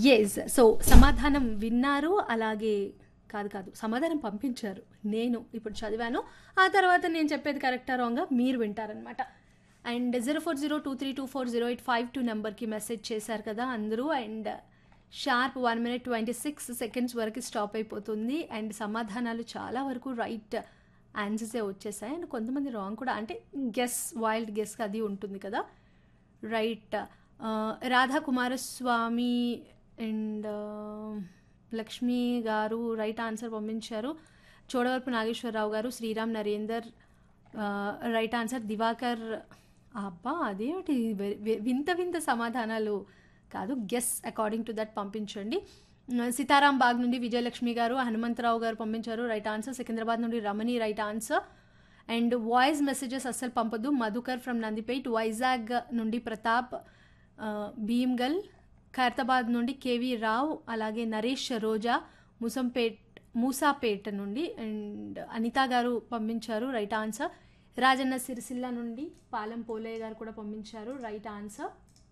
yes so సమాధానం విన్నారు అలాగే కాదు కాదు సమాధానం పంపించారు నేను ఇప్పుడు చదివాను ఆ తర్వాత నేను చెప్పేది కరెక్టా రాంగా మీరు వింటారనమాట and zero four zero two three two four zero eight five two నెంబర్కి మెసేజ్ చేశారు కదా అందరూ and sharp one minute twenty six seconds వరకు స్టాప్ అయిపోతుంది అండ్ సమాధానాలు చాలా వరకు రైట్ ఆన్సర్సే వచ్చేసాయి అండ్ కొంతమంది రాంగ్ కూడా అంటే గెస్ వైల్డ్ గెస్ అది ఉంటుంది కదా right Radha Kumaraswamy and Lakshmi garu right answer పంపించారు చోడవరపు నాగేశ్వరరావు గారు శ్రీరామ్ నరేందర్ రైట్ ఆన్సర్ దివాకర్ అబ్బా అదేమిటి వె- వె- వింత వింత సమాధానాలు కాదు గెస్ అకార్డింగ్ టు దట్ పంపించండి సీతారాం బాగ్ నుండి విజయలక్ష్మి గారు హనుమంతరావు గారు పంపించారు రైట్ ఆన్సర్ సికింద్రాబాద్ నుండి Ramani right answer and voice messages అస్సలు పంపదు మధుకర్ ఫ్రమ్ నందిపేట్ వైజాగ్ నుండి ప్రతాప్ ఆ, భీమ్గల్ ఖైరతాబాద్ నుండి కేవీ రావు అలాగే నరేష్ రోజా ముసంపేట్ మూసాపేట నుండి అండ్ అనిత గారు పంపించారు రైట్ ఆన్సర్ రాజన్న సిరిసిల్ల నుండి పాలెం పోలయ్య గారు కూడా పంపించారు right answer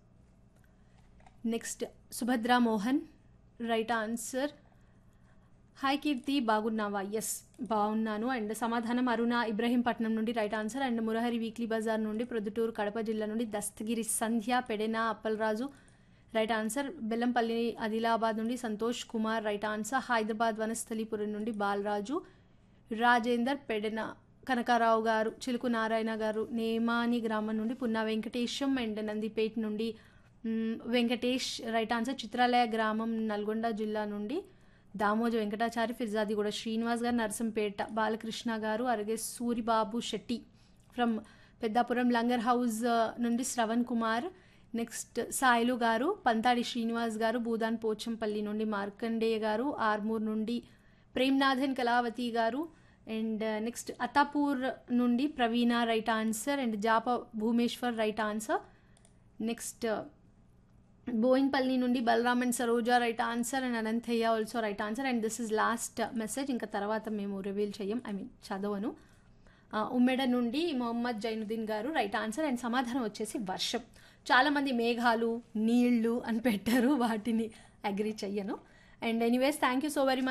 next Subhadra Mohan right answer hi Keerthi బాగున్నావా ఎస్ బాగున్నాను అండ్ సమాధానం అరుణ ఇబ్రహీంపట్నం నుండి right answer and Murahari weekly బజార్ నుండి ప్రొద్దుటూరు కడప జిల్లా నుండి దస్తగిరి సంధ్య పెడెన అప్పలరాజు రైట్ ఆన్సర్ బెల్లంపల్లి ఆదిలాబాద్ నుండి సంతోష్ కుమార్ రైట్ ఆన్సర్ హైదరాబాద్ వనస్థలీపురం నుండి బాలరాజు రాజేందర్ పెడెన కనకారావు గారు చిలుకు నారాయణ గారు నేమాని గ్రామం నుండి పున్నా వెంకటేశం అండ్ నందిపేట్ నుండి మ్, వెంకటేష్ రైట్ ఆన్సర్ చిత్రాలయ గ్రామం నల్గొండ జిల్లా నుండి దామోజ వెంకటాచారి ఫిర్జాది కూడా శ్రీనివాస్ గారు నరసంపేట బాలకృష్ణ గారు అలాగే సూరిబాబు శెట్టి ఫ్రమ్ పెద్దాపురం లంగర్ హౌస్ ఆ, నుండి శ్రవణ్ కుమార్ నెక్స్ట్ సాయిలు గారు పంతాడి శ్రీనివాస్ గారు భూదాన్ పోచంపల్లి నుండి మార్కండేయ గారు ఆర్మూర్ నుండి ప్రేమ్నాథన్ కళావతి గారు అండ్ నెక్స్ట్ అతాపూర్ నుండి Praveena right answer and Japa Bhumeshwar right answer next Boinpally నుండి Balaram and Saroja right answer and Anantaiah also right answer and this is last message ఇంకా తర్వాత మేము రివీల్ చేయం ఐ మీన్ చదవను ఆ, ఉమ్మెడ నుండి మొహమ్మద్ జైనుద్దీన్ గారు రైట్ ఆన్సర్ అండ్ సమాధానం వచ్చేసి వర్షం చాలామంది మేఘాలు నీళ్లు అని పెట్టారు వాటిని అగ్రి చెయ్యను and anyways thank you so very much